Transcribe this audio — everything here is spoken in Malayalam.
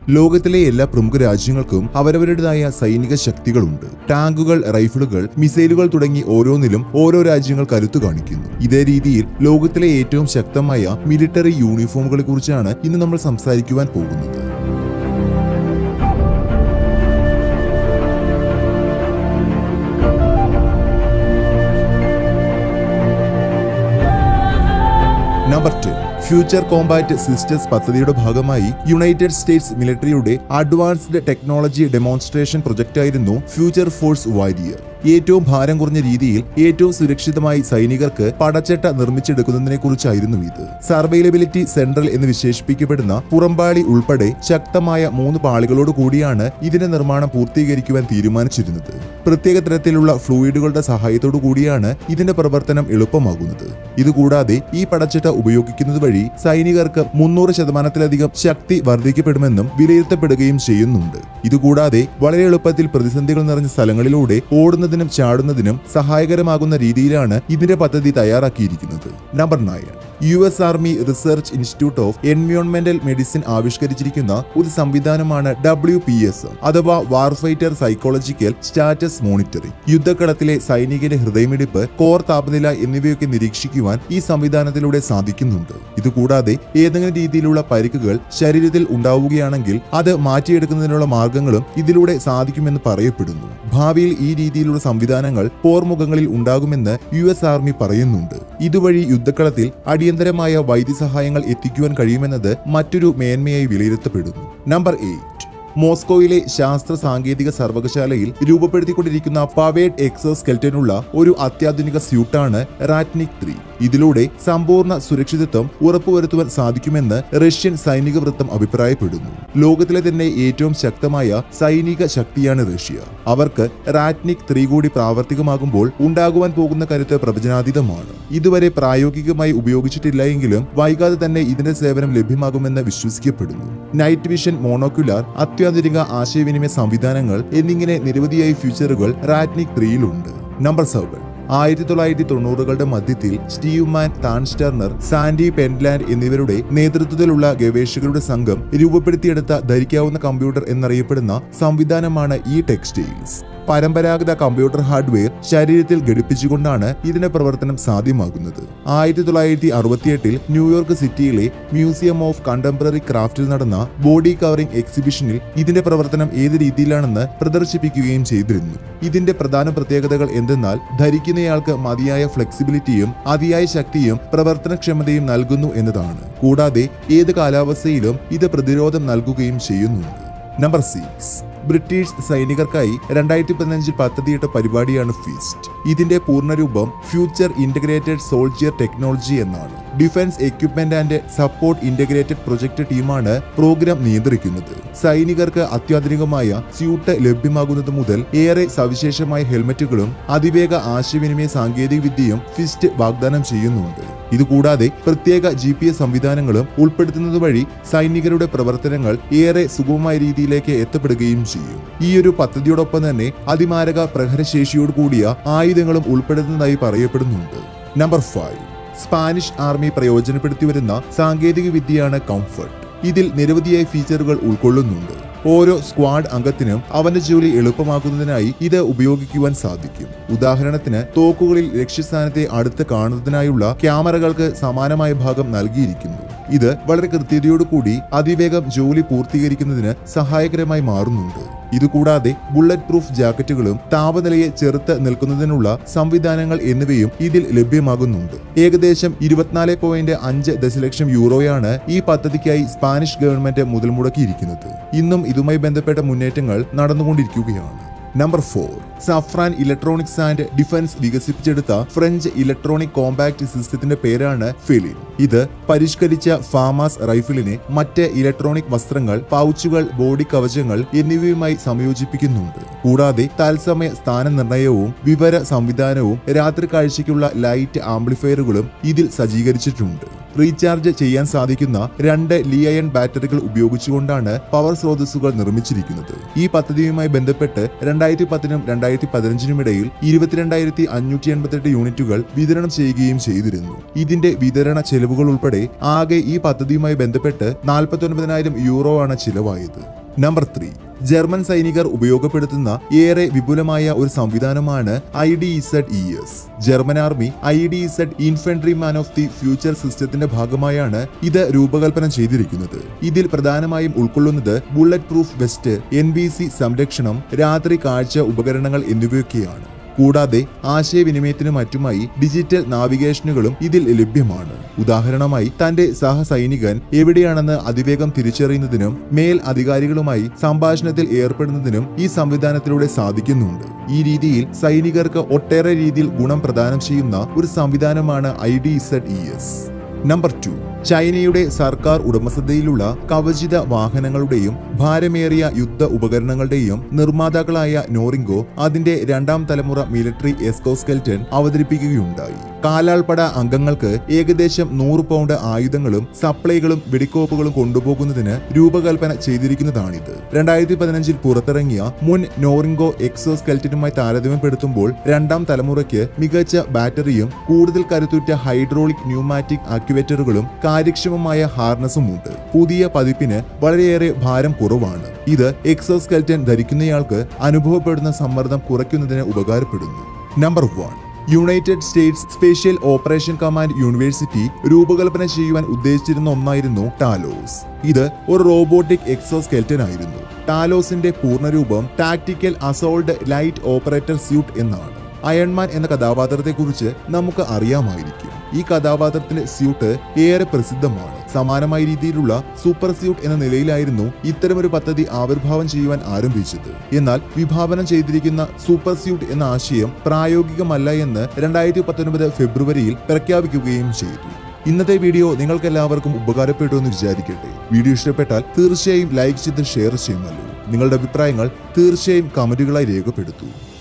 ലോകത്തിലെ എല്ലാ പ്രമുഖ രാജ്യങ്ങൾക്കും അവരവരുടേതായ സൈനിക ശക്തികളുണ്ട് ടാങ്കുകൾ റൈഫിളുകൾ മിസൈലുകൾ തുടങ്ങി ഓരോന്നിലും ഓരോ രാജ്യങ്ങൾ കരുത്തു കാണിക്കുന്നു ഇതേ രീതിയിൽ ലോകത്തിലെ ഏറ്റവും ശക്തമായ മിലിറ്ററി യൂണിഫോമുകളെ കുറിച്ചാണ് ഇന്ന് നമ്മൾ സംസാരിക്കുവാൻ പോകുന്നത് number two future combat systems പദ്ധതിയുടെ ഭാഗമായി യുണൈറ്റഡ് സ്റ്റേറ്റ്സ് മിലിറ്ററിയുടെ അഡ്വാൻസ്ഡ് ടെക്നോളജി ഡെമോൺസ്ട്രേഷൻ പ്രൊജക്റ്റായിരുന്നു ഫ്യൂച്ചർ ഫോഴ്സ് വാരിയർ ഏറ്റവും ഭാരം കുറഞ്ഞ രീതിയിൽ ഏറ്റവും സുരക്ഷിതമായി സൈനികർക്ക് പടച്ചട്ട നിർമ്മിച്ചെടുക്കുന്നതിനെ കുറിച്ചായിരുന്നു ഇത് സർവൈലബിലിറ്റി സെൻട്രൽ എന്ന് വിശേഷിപ്പിക്കപ്പെടുന്ന പുറംപാളി ഉൾപ്പെടെ ശക്തമായ മൂന്ന് പാളികളോട് കൂടിയാണ് ഇതിന്റെ നിർമ്മാണം പൂർത്തീകരിക്കുവാൻ തീരുമാനിച്ചിരുന്നത് പ്രത്യേക തരത്തിലുള്ള ഫ്ലൂയിഡുകളുടെ സഹായത്തോടു കൂടിയാണ് ഇതിന്റെ പ്രവർത്തനം എളുപ്പമാകുന്നത് ഇതുകൂടാതെ ഈ പടച്ചട്ട ഉപയോഗിക്കുന്നത് വഴി സൈനികർക്ക് മുന്നൂറ് ശതമാനത്തിലധികം ശക്തി വർദ്ധിക്കപ്പെടുമെന്നും വിലയിരുത്തപ്പെടുകയും ചെയ്യുന്നുണ്ട് ഇതുകൂടാതെ വളരെ എളുപ്പത്തിൽ പ്രതിസന്ധികൾ നിറഞ്ഞ സ്ഥലങ്ങളിലൂടെ ഓടുന്നതിനും ചാടുന്നതിനും സഹായകരമാകുന്ന രീതിയിലാണ് ഇതിന്റെ പദ്ധതി തയ്യാറാക്കിയിരിക്കുന്നത് number nine U S army research institute of എൻവയോൺമെന്റൽ മെഡിസിൻ ആവിഷ്കരിച്ചിരിക്കുന്ന ഒരു സംവിധാനമാണ് ഡബ്ല്യു പി എസ് അഥവാ വാർഫൈറ്റർ സൈക്കോളജിക്കൽ സ്റ്റാറ്റസ് മോണിറ്ററിംഗ് യുദ്ധക്കളത്തിലെ സൈനികന്റെ ഹൃദയമിടിപ്പ് കോർ താപനില എന്നിവയൊക്കെ നിരീക്ഷിക്കുവാൻ ഈ സംവിധാനത്തിലൂടെ സാധിക്കുന്നുണ്ട് ഇതുകൂടാതെ ഏതെങ്കിലും രീതിയിലുള്ള പരിക്കുകൾ ശരീരത്തിൽ ഉണ്ടാവുകയാണെങ്കിൽ അത് മാറ്റിയെടുക്കുന്നതിനുള്ള മാർഗങ്ങളും ഇതിലൂടെ സാധിക്കുമെന്ന് പറയപ്പെടുന്നു ഭാവിയിൽ ഈ രീതിയിലുള്ള സംവിധാനങ്ങൾ പോർമുഖങ്ങളിൽ ഉണ്ടാകുമെന്ന് യു എസ് ആർമി പറയുന്നുണ്ട് ഇതുവഴി യുദ്ധക്കളത്തിൽ അടിയന്തരമായ വൈദ്യസഹായങ്ങൾ എത്തിക്കുവാൻ കഴിയുമെന്നത് മറ്റൊരു മേന്മയായി വിലയിരുത്തപ്പെടുന്നു നമ്പർ എയ്റ്റ് മോസ്കോയിലെ ശാസ്ത്ര സാങ്കേതിക സർവകലാശാലയിൽ രൂപപ്പെടുത്തിക്കൊണ്ടിരിക്കുന്ന പവേഡ് എക്സോസ്കെൽറ്റനുള്ള ഒരു അത്യാധുനിക സ്യൂട്ടാണ് റാറ്റ്നിക് ത്രീ ഇതിലൂടെ സമ്പൂർണ്ണ സുരക്ഷിതത്വം ഉറപ്പുവരുത്തുവാൻ സാധിക്കുമെന്ന് റഷ്യൻ സൈനിക വൃത്തം അഭിപ്രായപ്പെടുന്നു ലോകത്തിലെ തന്നെ ഏറ്റവും ശക്തമായ സൈനിക ശക്തിയാണ് റഷ്യ അവർക്ക് റാറ്റ്നിക് ത്രീ കൂടി പ്രാവർത്തികമാകുമ്പോൾ ഉണ്ടാകുവാൻ പോകുന്ന കരുത്ത് പ്രവചനാതീതമാണ് ഇതുവരെ പ്രായോഗികമായി ഉപയോഗിച്ചിട്ടില്ല എങ്കിലും വൈകാതെ തന്നെ ഇതിന്റെ സേവനം ലഭ്യമാകുമെന്ന് വിശ്വസിക്കപ്പെടുന്നു നൈറ്റ് വിഷൻ മോണോക്യുലാർ അത്യാധുനിക ആശയവിനിമയ സംവിധാനങ്ങൾ എന്നിങ്ങനെ നിരവധിയായ ഫീച്ചറുകൾ റാറ്റ്നിക് ത്രീയിലുണ്ട് നമ്പർ സെവൻ ആയിരത്തി തൊള്ളായിരത്തി തൊണ്ണൂറുകളുടെ മധ്യത്തിൽ സ്റ്റീവ് മാൻ താൻസ്റ്റർണർ സാൻഡി പെൻലാൻഡ് എന്നിവരുടെ നേതൃത്വത്തിലുള്ള ഗവേഷകരുടെ സംഘം രൂപപ്പെടുത്തിയെടുത്ത ധരിക്കാവുന്ന കമ്പ്യൂട്ടർ എന്നറിയപ്പെടുന്ന സംവിധാനമാണ് ഈ ടെക്സ്റ്റൈൽസ് പരമ്പരാഗത കമ്പ്യൂട്ടർ ഹാർഡ്വെയർ ശരീരത്തിൽ ഘടിപ്പിച്ചുകൊണ്ടാണ് ഇതിന്റെ പ്രവർത്തനം സാധ്യമാകുന്നത് ആയിരത്തി തൊള്ളായിരത്തി അറുപത്തിയെട്ടിൽ ന്യൂയോർക്ക് സിറ്റിയിലെ മ്യൂസിയം ഓഫ് കണ്ടംപററി ക്രാഫ്റ്റിൽ നടന്ന ബോഡി കവറിംഗ് എക്സിബിഷനിൽ ഇതിന്റെ പ്രവർത്തനം ഏത് രീതിയിലാണെന്ന് പ്രദർശിപ്പിക്കുകയും ചെയ്തിരുന്നു ഇതിന്റെ പ്രധാന പ്രത്യേകതകൾ എന്തെന്നാൽ ധരിക്കുന്നയാൾക്ക് മതിയായ ഫ്ലെക്സിബിലിറ്റിയും അതിയായ ശക്തിയും പ്രവർത്തനക്ഷമതയും നൽകുന്നു എന്നതാണ് കൂടാതെ ഏത് കാലാവസ്ഥയിലും ഇത് പ്രതിരോധം നൽകുകയും ചെയ്യുന്നുണ്ട് നമ്പർ സിക്സ് ബ്രിട്ടീഷ് സൈനികർക്കായി രണ്ടായിരത്തി പതിനഞ്ചിൽ പദ്ധതിയിട്ട പരിപാടിയാണ് ഫീസ്റ്റ് ഇതിന്റെ പൂർണ്ണരൂപം ഫ്യൂച്ചർ ഇന്റഗ്രേറ്റഡ് സോൾജിയർ ടെക്നോളജി എന്നാണ് defence equipment and support integrated project ടീമാണ് പ്രോഗ്രാം നിയന്ത്രിക്കുന്നത് സൈനികർക്ക് അത്യാധുനികമായ സ്യൂട്ട് ലഭ്യമാകുന്നത് മുതൽ ഏറെ സവിശേഷമായ ഹെൽമറ്റുകളും അതിവേഗ ആശയവിനിമയ സാങ്കേതിക വിദ്യയും ഫിസ്റ്റ് വാഗ്ദാനം ചെയ്യുന്നുണ്ട് ഇതുകൂടാതെ പ്രത്യേക ജി പി എസ് സംവിധാനങ്ങളും ഉൾപ്പെടുത്തുന്നത് വഴി സൈനികരുടെ പ്രവർത്തനങ്ങൾ ഏറെ സുഗമമായ രീതിയിലേക്ക് എത്തപ്പെടുകയും ചെയ്യും ഈ ഒരു പദ്ധതിയോടൊപ്പം തന്നെ അതിമാരക പ്രഹരശേഷിയോട് കൂടിയ ആയുധങ്ങളും ഉൾപ്പെടുത്തുന്നതായി പറയപ്പെടുന്നുണ്ട് നമ്പർ ഫൈവ് സ്പാനിഷ് ആർമി പ്രയോജനപ്പെടുത്തി വരുന്ന സാങ്കേതിക വിദ്യയാണ് കംഫർട്ട് ഇതിൽ നിരവധിയായ ഫീച്ചറുകൾ ഉൾക്കൊള്ളുന്നുണ്ട് ഓരോ സ്ക്വാഡ് അംഗത്തിനും അവന്റെ ജോലി എളുപ്പമാക്കുന്നതിനായി ഇത് ഉപയോഗിക്കുവാൻ സാധിക്കും ഉദാഹരണത്തിന് തോക്കുകളിൽ ലക്ഷ്യസ്ഥാനത്തെ അടുത്ത് കാണുന്നതിനായുള്ള ക്യാമറകൾക്ക് സമാനമായ ഭാഗം നൽകിയിരിക്കുന്നു ഇത് വളരെ കൃത്യതയോടുകൂടി അതിവേഗം ജോലി പൂർത്തീകരിക്കുന്നതിന് സഹായകരമായി മാറുന്നുണ്ട് ഇതുകൂടാതെ ബുള്ളറ്റ് പ്രൂഫ് ജാക്കറ്റുകളും താപനിലയെ ചെറുത്ത് നിൽക്കുന്നതിനുള്ള സംവിധാനങ്ങൾ എന്നിവയും ഇതിൽ ലഭ്യമാകുന്നുണ്ട് ഏകദേശം ഇരുപത്തിനാല് പോയിന്റ് അഞ്ച് ദശലക്ഷം യൂറോയാണ് ഈ പദ്ധതിക്കായി സ്പാനിഷ് ഗവൺമെന്റ് മുതൽ മുടക്കിയിരിക്കുന്നത് ഇന്നും ഇതുമായി ബന്ധപ്പെട്ട മുന്നേറ്റങ്ങൾ നടന്നുകൊണ്ടിരിക്കുകയാണ് number four Safran electronics and defence വികസിപ്പിച്ചെടുത്ത ഫ്രഞ്ച് ഇലക്ട്രോണിക് കോമ്പാക്ട് സിസ്റ്റത്തിന്റെ പേരാണ് ഫെലിൻ ഇത് പരിഷ്കരിച്ച ഫാമാസ് റൈഫിളിനെ മറ്റ് ഇലക്ട്രോണിക് വസ്ത്രങ്ങൾ പൗച്ചുകൾ ബോഡി കവചങ്ങൾ എന്നിവയുമായി സംയോജിപ്പിക്കുന്നുണ്ട് കൂടാതെ തത്സമയ സ്ഥാനനിർണയവും വിവര സംവിധാനവും രാത്രി കാഴ്ചയ്ക്കുള്ള ലൈറ്റ് ആംപ്ലിഫയറുകളും ഇതിൽ സജ്ജീകരിച്ചിട്ടുണ്ട് റീചാർജ് ചെയ്യാൻ സാധിക്കുന്ന രണ്ട് ലിയൺ ബാറ്ററികൾ ഉപയോഗിച്ചുകൊണ്ടാണ് പവർ സ്രോതസ്സുകൾ നിർമ്മിച്ചിരിക്കുന്നത് ഈ പദ്ധതിയുമായി ബന്ധപ്പെട്ട് രണ്ടായിരത്തി പത്തിനും രണ്ടായിരത്തി പതിനഞ്ചിനും ഇടയിൽ ഇരുപത്തിരണ്ടായിരത്തി അഞ്ഞൂറ്റി എൺപത്തെട്ട് യൂണിറ്റുകൾ വിതരണം ചെയ്യുകയും ചെയ്തിരുന്നു ഇതിന്റെ വിതരണ ചെലവുകൾ ഉൾപ്പെടെ ആകെ ഈ പദ്ധതിയുമായി ബന്ധപ്പെട്ട് നാൽപ്പത്തി ഒൻപതിനായിരം യൂറോ ആണ് ചിലവായത് നമ്പർ ത്രീ ജർമ്മൻ സൈനികർ ഉപയോഗപ്പെടുത്തുന്ന ഏറെ വിപുലമായ ഒരു സംവിധാനമാണ് I D Z E S German army I D Z infantryman of the future സിസ്റ്റത്തിന്റെ ഭാഗമായാണ് ഇത് രൂപകൽപ്പന ചെയ്തിരിക്കുന്നത് ഇതിൽ പ്രധാനമായും ഉൾക്കൊള്ളുന്നത് bulletproof vest N B C സംരക്ഷണം രാത്രി കാഴ്ച ഉപകരണങ്ങൾ എന്നിവയൊക്കെയാണ് കൂടാതെ ആശയവിനിമയത്തിനും മറ്റുമായി ഡിജിറ്റൽ നാവിഗേഷനുകളും ഇതിൽ ലഭ്യമാണ് ഉദാഹരണമായി തന്റെ സഹസൈനികൻ എവിടെയാണെന്ന് അതിവേഗം തിരിച്ചറിയുന്നതിനും മേൽ അധികാരികളുമായി സംഭാഷണത്തിൽ ഏർപ്പെടുന്നതിനും ഈ സംവിധാനത്തിലൂടെ സാധിക്കുന്നുണ്ട് ഈ രീതിയിൽ സൈനികർക്ക് ഒട്ടേറെ രീതിയിൽ ഗുണം പ്രദാനം ചെയ്യുന്ന ഒരു സംവിധാനമാണ് I D Z E S number two ചൈനയുടെ സർക്കാർ ഉടമസ്ഥതയിലുള്ള കവചിത വാഹനങ്ങളുടെയും ഭാരമേറിയ യുദ്ധ ഉപകരണങ്ങളുടെയും നിർമ്മാതാക്കളായ നോറിങ്കോ അതിന്റെ രണ്ടാം തലമുറ മിലിറ്ററി എസ്കോസ്കെൽറ്റൻ അവതരിപ്പിക്കുകയുണ്ടായി കാലാൾപ്പട അംഗങ്ങൾക്ക് ഏകദേശം നൂറ് പൗണ്ട് ആയുധങ്ങളും സപ്ലൈകളും വെടിക്കോപ്പുകളും കൊണ്ടുപോകുന്നതിന് രൂപകൽപ്പന ചെയ്തിരിക്കുന്നതാണിത് രണ്ടായിരത്തി പതിനഞ്ചിൽ പുറത്തിറങ്ങിയ മുൻ നോറിങ്കോ എക്സോസ്കെൽറ്റനുമായി താരതമ്യപ്പെടുത്തുമ്പോൾ രണ്ടാം തലമുറയ്ക്ക് മികച്ച ബാറ്ററിയും കൂടുതൽ കരുത്തുറ്റ ഹൈഡ്രോളിക് ന്യൂമാറ്റിക് ആക്യുവേറ്ററുകളും കാര്യക്ഷമമായ ഹാർനസും ഉണ്ട് പുതിയ പതിപ്പിന് വളരെയേറെ ഭാരം കുറവാണ് ഇത് എക്സോസ്കെൽറ്റൻ ധരിക്കുന്നയാൾക്ക് അനുഭവപ്പെടുന്ന സമ്മർദ്ദം കുറയ്ക്കുന്നതിന് ഉപകാരപ്പെടുന്നു number one United States special operation command university രൂപകൽപ്പന ചെയ്യുവാൻ ഉദ്ദേശിച്ചിരുന്ന ഒന്നായിരുന്നു ടാലോസ് ഇത് ഒരു റോബോട്ടിക് എക്സോസ്കെൽറ്റൻ ആയിരുന്നു ടാലോസിന്റെ പൂർണ്ണരൂപം tactical assault light operator suit എന്നാണ് അയൺമാൻ എന്ന കഥാപാത്രത്തെക്കുറിച്ച് നമുക്ക് അറിയാമായിരിക്കും ഈ കഥാപാത്രത്തിന്റെ സ്യൂട്ട് ഏറെ പ്രസിദ്ധമാണ് സമാനമായ രീതിയിലുള്ള സൂപ്പർ സ്യൂട്ട് എന്ന നിലയിലായിരുന്നു ഇത്തരമൊരു പദ്ധതി ആവിർഭാവം ചെയ്യുവാൻ ആരംഭിച്ചത് എന്നാൽ വിഭാവനം ചെയ്തിരിക്കുന്ന സൂപ്പർ സ്യൂട്ട് എന്ന ആശയം പ്രായോഗികമല്ല എന്ന് രണ്ടായിരത്തി പത്തൊൻപത് ഫെബ്രുവരിയിൽ പ്രഖ്യാപിക്കുകയും ചെയ്തു ഇന്നത്തെ വീഡിയോ നിങ്ങൾക്ക് എല്ലാവർക്കും ഉപകാരപ്പെട്ടു എന്ന് വിചാരിക്കട്ടെ വീഡിയോ ഇഷ്ടപ്പെട്ടാൽ തീർച്ചയായും ലൈക്ക് ചെയ്ത് ഷെയർ ചെയ്യുമല്ലോ നിങ്ങളുടെ അഭിപ്രായങ്ങൾ തീർച്ചയായും കമന്റുകളായി രേഖപ്പെടുത്തൂ